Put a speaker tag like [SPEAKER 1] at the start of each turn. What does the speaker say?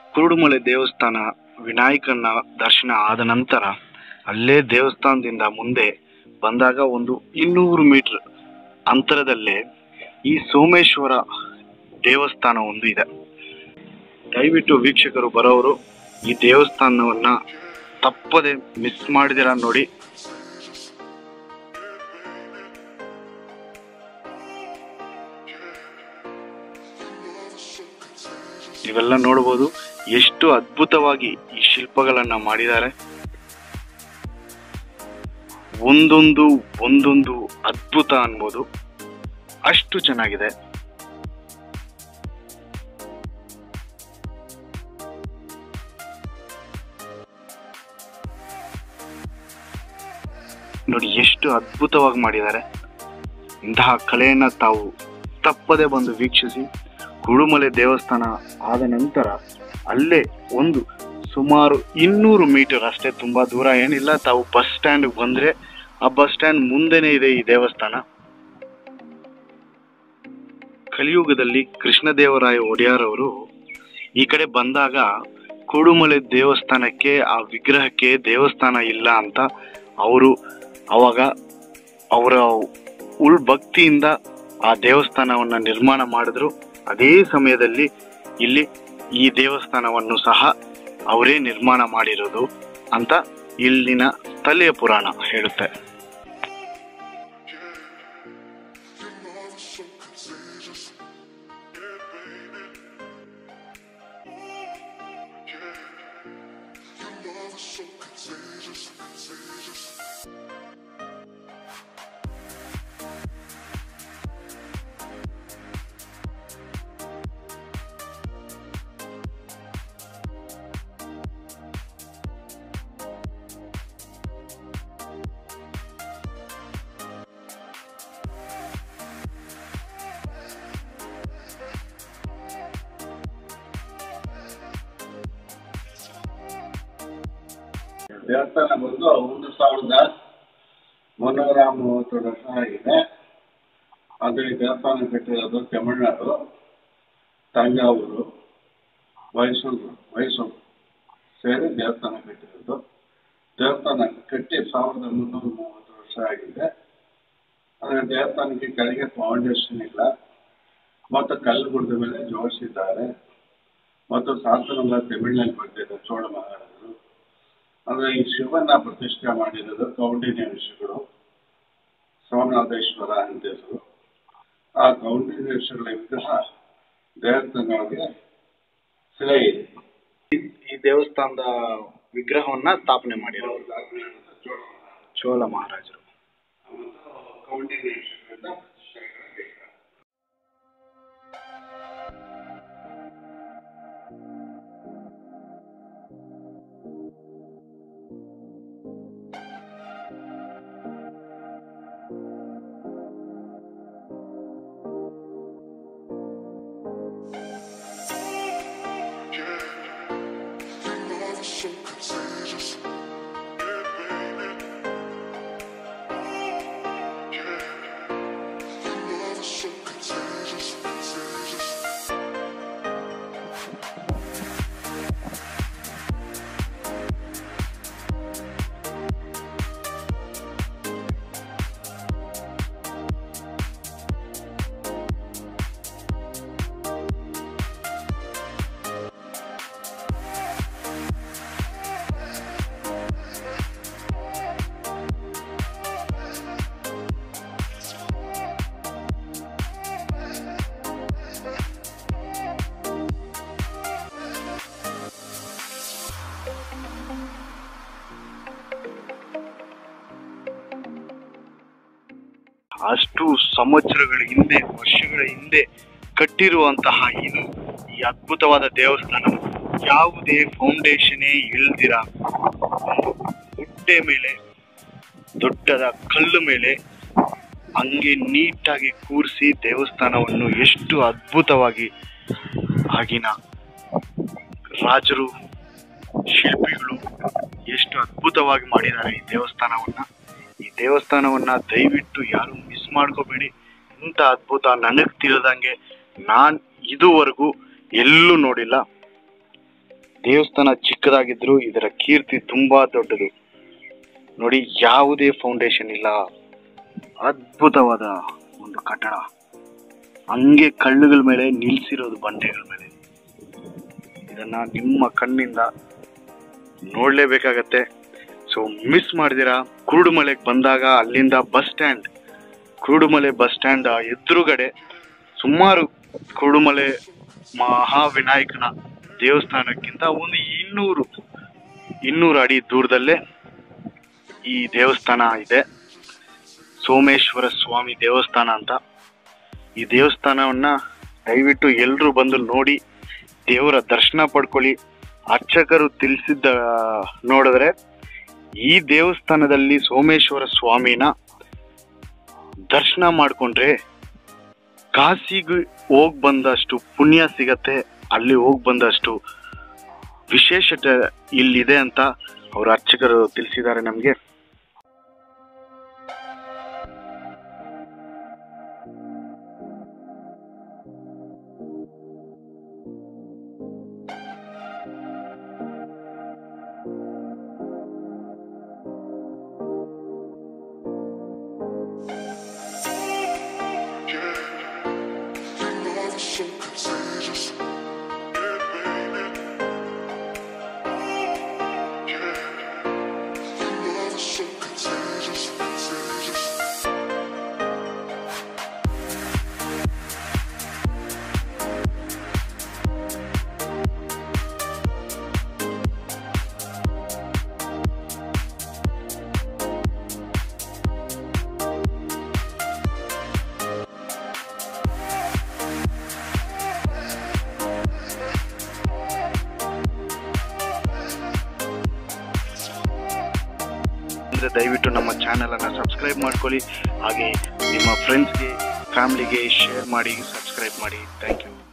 [SPEAKER 1] ಕುರುಡುಮಲೆ ದೇವಸ್ಥಾನ ವಿನಾಯಕನ ದರ್ಶನ ಆದ ನಂತರ ಅಲ್ಲೇ ದೇವಸ್ಥಾನದಿಂದ ಮುಂದೆ ಬಂದಾಗ ಒಂದು ಇನ್ನೂರು ಮೀಟರ್ ಅಂತರದಲ್ಲೇ ಈ ಸೋಮೇಶ್ವರ ದೇವಸ್ಥಾನ ಒಂದು ಇದೆ ದಯವಿಟ್ಟು ವೀಕ್ಷಕರು ಬರೋರು ಈ ದೇವಸ್ಥಾನವನ್ನ ತಪ್ಪದೆ ಮಿಸ್ ಮಾಡಿದಿರ ನೋಡಿ ನೀವೆಲ್ಲ ನೋಡಬಹುದು ಎಷ್ಟು ಅದ್ಭುತವಾಗಿ ಈ ಶಿಲ್ಪಗಳನ್ನ ಮಾಡಿದ್ದಾರೆ ಒಂದೊಂದು ಒಂದೊಂದು ಅದ್ಭುತ ಅನ್ಬೋದು ಅಷ್ಟು ಚೆನ್ನಾಗಿದೆ ನೋಡಿ ಎಷ್ಟು ಅದ್ಭುತವಾಗಿ ಮಾಡಿದ್ದಾರೆ ಇಂತಹ ಕಲೆಯನ್ನ ತಾವು ತಪ್ಪದೆ ಬಂದು ವೀಕ್ಷಿಸಿ ಕುರುಮಲೆ ದೇವಸ್ಥಾನ ಆದ ನಂತರ ಅಲ್ಲೇ ಒಂದು ಸುಮಾರು ಇನ್ನೂರು ಮೀಟರ್ ಅಷ್ಟೇ ತುಂಬಾ ದೂರ ಏನಿಲ್ಲ ತಾವು ಬಸ್ ಸ್ಟ್ಯಾಂಡ್ ಬಂದ್ರೆ ಆ ಬಸ್ ಸ್ಟ್ಯಾಂಡ್ ಮುಂದೆನೆ ಇದೆ ಈ ದೇವಸ್ಥಾನ ಕಲಿಯುಗದಲ್ಲಿ ಕೃಷ್ಣದೇವರಾಯ ಒಡೆಯರ್ ಅವರು ಈ ಕಡೆ ಬಂದಾಗ ಕುಡುಮಲೆ ದೇವಸ್ಥಾನಕ್ಕೆ ಆ ವಿಗ್ರಹಕ್ಕೆ ದೇವಸ್ಥಾನ ಇಲ್ಲ ಅಂತ ಅವರು ಅವಾಗ ಅವರ ಉಳ್ ಭಕ್ತಿಯಿಂದ ಆ ದೇವಸ್ಥಾನವನ್ನ ನಿರ್ಮಾಣ ಮಾಡಿದ್ರು ಅದೇ ಸಮಯದಲ್ಲಿ ಇಲ್ಲಿ ಈ ದೇವಸ್ಥಾನವನ್ನು ಸಹ ಅವರೇ ನಿರ್ಮಾಣ ಮಾಡಿರೋದು ಅಂತ ಇಲ್ಲಿನ ಸ್ಥಳೀಯ ಪುರಾಣ ಹೇಳುತ್ತೆ
[SPEAKER 2] ದೇವಸ್ಥಾನ ಬಂದು ಒಂದು ಸಾವಿರದ ಮುನ್ನೂರ ಮೂವತ್ತು ವರ್ಷ ಆಗಿದೆ ಅದು ಈ ದೇವಸ್ಥಾನ ಕಟ್ಟಿರೋದು ತಮಿಳುನಾಡು ತಂಜಾವೂರು ಮೈಸೂರು ಮೈಸೂರು ಸೇರಿ ದೇವಸ್ಥಾನ ಕಟ್ಟಿರೋದು ದೇವಸ್ಥಾನ ಕಟ್ಟಿ ಸಾವಿರದ ಮುನ್ನೂರ ಮೂವತ್ತು ವರ್ಷ ಆಗಿದೆ ಆದರೆ ದೇವಸ್ಥಾನಕ್ಕೆ ಕೆಳಗೆ ಫೌಂಡೇಶನ್ ಇಲ್ಲ ಮತ್ತು ಕಲ್ಲು ಗುಡ್ಡ ಮೇಲೆ ಜೋಡಿಸಿದ್ದಾರೆ ಮತ್ತು ಶಾಸನಗಳ ತಮಿಳಿನಲ್ಲಿ ಬರ್ತಿದೆ ಚೋಳ ಮಹಾರಾಜರು ಅಂದ್ರೆ ಈ ಶಿವನ ಪ್ರತಿಷ್ಠೆ ಮಾಡಿರೋದು ಕೌಂಡಿನ್ಯ ಋಷಿಗಳು ಸೋಮನಾಥೇಶ್ವರ ಅಂತ ಹೆಸರು ಆ ಕೌಂಡಿನ್ಯೇಶ್ವರ ವಿಗ್ರಹ ದೇವಸ್ಥಾನಗಳಿಗೆ ಶಿಲೆ ಇದೆ
[SPEAKER 1] ಈ- ಈ ದೇವಸ್ಥಾನದ ವಿಗ್ರಹವನ್ನ ಸ್ಥಾಪನೆ ಮಾಡಿರೋರು ಚೋಳ ಮಹಾರಾಜರು
[SPEAKER 2] ಕೌಂಡಿನ್ಯೇಶ್ವರದ ಪ್ರತಿಷ್ಠೆಗಳ ವಿಗ್ರಹ
[SPEAKER 1] ಅಷ್ಟು ಸಂವತ್ಸರಗಳ ಹಿಂದೆ ವರ್ಷಗಳ ಹಿಂದೆ ಕಟ್ಟಿರುವಂತಹ ಇದು ಈ ಅದ್ಭುತವಾದ ದೇವಸ್ಥಾನ ಯಾವುದೇ ಫೌಂಡೇಶನೇ ಇಲ್ದಿರ ಒಂದು ಗುಡ್ಡೆ ಮೇಲೆ ದೊಡ್ಡದ ಕಲ್ಲು ಮೇಲೆ ಹಂಗೆ ನೀಟಾಗಿ ಕೂರಿಸಿ ದೇವಸ್ಥಾನವನ್ನು ಎಷ್ಟು ಅದ್ಭುತವಾಗಿ ಆಗಿನ ರಾಜರು ಶಿಲ್ಪಿಗಳು ಎಷ್ಟು ಅದ್ಭುತವಾಗಿ ಮಾಡಿದ್ದಾರೆ ಈ ದೇವಸ್ಥಾನವನ್ನ ಈ ದೇವಸ್ಥಾನವನ್ನ ದಯವಿಟ್ಟು ಯಾರು ಮಿಸ್ ಮಾಡ್ಕೋಬೇಡಿ ಇಂಥ ಅದ್ಭುತ ನನಗ್ ತಿಳಿದಂಗೆ ನಾನ್ ಇದುವರೆಗೂ ಎಲ್ಲೂ ನೋಡಿಲ್ಲ ದೇವಸ್ಥಾನ ಚಿಕ್ಕದಾಗಿದ್ರು ಇದರ ಕೀರ್ತಿ ತುಂಬಾ ದೊಡ್ಡದು ನೋಡಿ ಯಾವುದೇ ಫೌಂಡೇಶನ್ ಇಲ್ಲ ಅದ್ಭುತವಾದ ಒಂದು ಕಟ್ಟಡ ಹಂಗೆ ಕಳ್ಳುಗಳ ಮೇಲೆ ನಿಲ್ಸಿರೋದು ಬಂಡೆಗಳ ಮೇಲೆ ಇದನ್ನ ನಿಮ್ಮ ಕಣ್ಣಿಂದ ನೋಡ್ಲೇಬೇಕಾಗತ್ತೆ ಸೊ ಮಿಸ್ ಮಾಡಿದಿರಾ ಕುರುಡುಮಲೆಗೆ ಬಂದಾಗ ಅಲ್ಲಿಂದ bus stand Kurudumale bus stand ಎದುರುಗಡೆ ಸುಮಾರು ಕುರುಡುಮಲೆ ಮಹಾವಿನಾಯಕನ ದೇವಸ್ಥಾನಕ್ಕಿಂತ ಒಂದು ಇನ್ನೂರು ಇನ್ನೂರು ಅಡಿ ದೂರದಲ್ಲೇ ಈ ದೇವಸ್ಥಾನ ಇದೆ ಸೋಮೇಶ್ವರ ಸ್ವಾಮಿ ದೇವಸ್ಥಾನ ಅಂತ ಈ ದೇವಸ್ಥಾನವನ್ನ ದಯವಿಟ್ಟು ಎಲ್ಲರೂ ಬಂದು ನೋಡಿ ದೇವರ ದರ್ಶನ ಪಡ್ಕೊಳ್ಳಿ ಅರ್ಚಕರು ತಿಳಿಸಿದ್ದ ನೋಡಿದ್ರೆ ಈ ದೇವಸ್ಥಾನದಲ್ಲಿ ಸೋಮೇಶ್ವರ ಸ್ವಾಮಿನ ದರ್ಶನ ಮಾಡ್ಕೊಂಡ್ರೆ ಕಾಸಿಗೆ ಹೋಗ್ ಬಂದಷ್ಟು ಪುಣ್ಯ ಸಿಗತ್ತೆ ಅಲ್ಲಿ ಹೋಗ್ ಬಂದಷ್ಟು ವಿಶೇಷತೆ ಇಲ್ಲಿದೆ ಅಂತ ಅವ್ರ ಅರ್ಚಕರು ತಿಳಿಸಿದ್ದಾರೆ ನಮಗೆ ಅಂದ್ರೆ ದಯವಿಟ್ಟು ನಮ್ಮ ಚಾನೆಲ್ ಅನ್ನ ಸಬ್ಸ್ಕ್ರೈಬ್ ಮಾಡ್ಕೊಳ್ಳಿ ಹಾಗೆ ನಿಮ್ಮ ಫ್ರೆಂಡ್ಸ್ಗೆ ಫ್ಯಾಮಿಲಿಗೆ ಶೇರ್ ಮಾಡಿ ಸಬ್ಸ್ಕ್ರೈಬ್ ಮಾಡಿ ಥ್ಯಾಂಕ್ ಯು